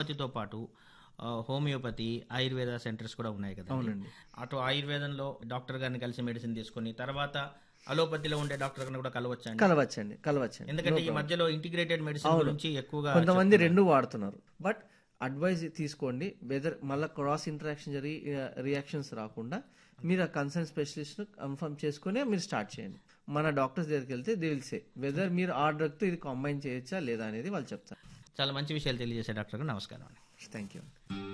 అలోపతితో పాటు ఆ, homeopathy Ayurveda centres కూడా ఉన్నాయి కదా అవునండి అటు ఆయుర్వేదంలో డాక్టర్ గారిని కలిసి మెడిసిన్ తీసుకొని తర్వాత అలోపతిలో ఉండే డాక్టర్ గారిని కూడా కలవచ్చండి కలవచ్చండి కలవచ్చండి ఎందుకంటే ఈ మధ్యలో ఇంటిగ్రేటెడ్ మెడిసిన్ గురించి ఎక్కువగా కొంతమంది రెండు వాడుతున్నారు బట్ అడ్వైజ్ తీసుకోండి వెదర్ మళ్ళీ క్రాస్ ఇంటరాక్షన్ జరిగి రియాక్షన్స్ రాకుండా మీరు ఆ కన్సర్న్ స్పెషలిస్ట్ కన్ఫర్మ్ చేసుకునే మీరు స్టార్ట్ చేయండి మన డాక్టర్స్ దగ్గరికి వెళ్తే దే విల్ సే వెదర్ మీరు ఆ డ్రగ్తో ఇది కంబైన్ చేయొచ్చా లేదా అనేది వాళ్ళు చెప్తారు చాలా మంచి విషయాలు తెలియజేసే డాక్టర్ గారు నమస్కారం అండి థ్యాంక్ యూ